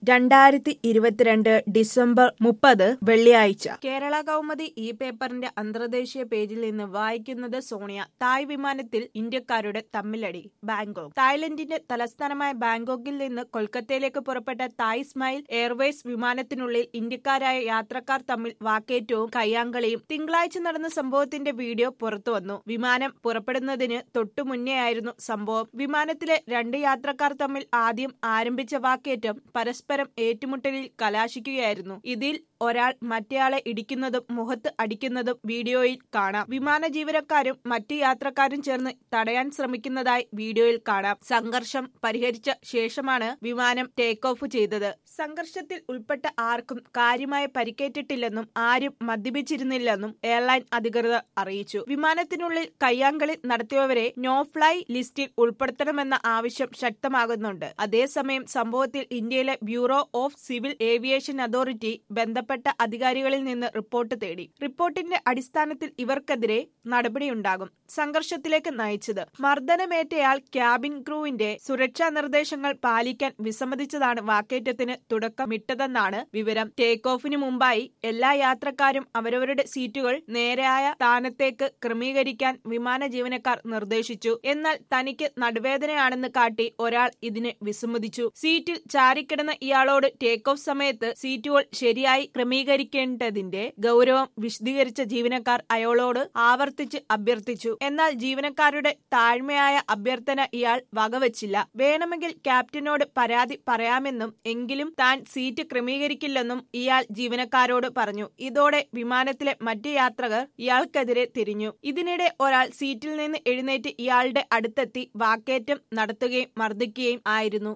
രണ്ടായിരത്തി ഇരുപത്തിരണ്ട് ഡിസംബർ മുപ്പത് വെള്ളിയാഴ്ച കേരള കൗമുദി ഈ പേപ്പറിന്റെ അന്തർദേശീയ പേജിൽ നിന്ന് വായിക്കുന്നത് സോണിയ തായ് വിമാനത്തിൽ ഇന്ത്യക്കാരുടെ തമ്മിലടി ബാങ്കോക്ക് തായ്ലൻഡിന്റെ തലസ്ഥാനമായ ബാങ്കോക്കിൽ നിന്ന് കൊൽക്കത്തയിലേക്ക് പുറപ്പെട്ട തായ് സ്മൈൽ എയർവേസ് വിമാനത്തിനുള്ളിൽ ഇന്ത്യക്കാരായ യാത്രക്കാർ തമ്മിൽ വാക്കേറ്റവും കയ്യാങ്കളിയും തിങ്കളാഴ്ച നടന്ന സംഭവത്തിന്റെ വീഡിയോ പുറത്തുവന്നു വിമാനം പുറപ്പെടുന്നതിന് തൊട്ടു മുന്നേയായിരുന്നു സംഭവം വിമാനത്തിലെ രണ്ട് യാത്രക്കാർ തമ്മിൽ ആദ്യം ആരംഭിച്ച വാക്കേറ്റം പരസ്പരം ഏറ്റുമുട്ടലിൽ കലാശിക്കുകയായിരുന്നു ഇതിൽ ഒരാൾ മറ്റേയാളെ ഇടിക്കുന്നതും മുഖത്ത് അടിക്കുന്നതും വീഡിയോയിൽ കാണാം വിമാന ജീവനക്കാരും മറ്റ് യാത്രക്കാരും ചേർന്ന് തടയാൻ ശ്രമിക്കുന്നതായി വീഡിയോയിൽ കാണാം സംഘർഷം പരിഹരിച്ച ശേഷമാണ് വിമാനം ടേക്ക് ഓഫ് ചെയ്തത് സംഘർഷത്തിൽ ഉൾപ്പെട്ട ആർക്കും കാര്യമായ പരിക്കേറ്റിട്ടില്ലെന്നും ആരും മദ്യപിച്ചിരുന്നില്ലെന്നും എയർലൈൻ അധികൃതർ അറിയിച്ചു വിമാനത്തിനുള്ളിൽ കയ്യാങ്കളി നടത്തിയവരെ നോ ഫ്ലൈ ലിസ്റ്റിൽ ഉൾപ്പെടുത്തണമെന്ന ആവശ്യം ശക്തമാകുന്നുണ്ട് അതേസമയം സംഭവത്തിൽ ഇന്ത്യയിലെ bureau of civil aviation authority ബന്ധപ്പെട്ട അധികാരികളിൽ നിന്ന് റിപ്പോർട്ട് തേടി റിപ്പോർട്ടിന്റെ അടിസ്ഥാനത്തിൽ ഇവർക്കെതിരെ നടപടിയുണ്ടാകും സംഘർഷത്തിലേക്ക് നയിച്ചത് മർദ്ദനമേറ്റയാൾ ക്യാബിൻ ക്രൂവിന്റെ സുരക്ഷാ നിർദ്ദേശങ്ങൾ പാലിക്കാൻ വിസമ്മതിച്ചതാണ് വാക്കേറ്റത്തിന് തുടക്കമിട്ടതെന്നാണ് വിവരം ടേക്ക് ഓഫിന് മുമ്പായി എല്ലാ യാത്രക്കാരും അവരവരുടെ സീറ്റുകൾ നേരായ സ്ഥാനത്തേക്ക് ക്രമീകരിക്കാൻ വിമാന ജീവനക്കാർ നിർദ്ദേശിച്ചു എന്നാൽ തനിക്ക് നടുവേദനയാണെന്ന് കാട്ടി ഒരാൾ ഇതിന് വിസമ്മതിച്ചു സീറ്റിൽ ചാരിക്കിടന്ന ഇയാളോട് ടേക്ക് ഓഫ് സമയത്ത് സീറ്റുകൾ ശരിയായി ക്രമീകരിക്കേണ്ടതിന്റെ ഗൗരവം വിശദീകരിച്ച ജീവനക്കാർ അയാളോട് ആവർത്തിച്ച് അഭ്യർത്ഥിച്ചു എന്നാൽ ജീവനക്കാരുടെ താഴ്മയായ അഭ്യർത്ഥന ഇയാൾ വകവച്ചില്ല വേണമെങ്കിൽ ക്യാപ്റ്റനോട് പരാതി പറയാമെന്നും എങ്കിലും താൻ സീറ്റ് ക്രമീകരിക്കില്ലെന്നും ഇയാൾ ജീവനക്കാരോട് പറഞ്ഞു ഇതോടെ വിമാനത്തിലെ മറ്റ് യാത്രകർ ഇയാൾക്കെതിരെ തിരിഞ്ഞു ഇതിനിടെ ഒരാൾ സീറ്റിൽ നിന്ന് എഴുന്നേറ്റ് ഇയാളുടെ അടുത്തെത്തി വാക്കേറ്റം നടത്തുകയും മർദ്ദിക്കുകയും ആയിരുന്നു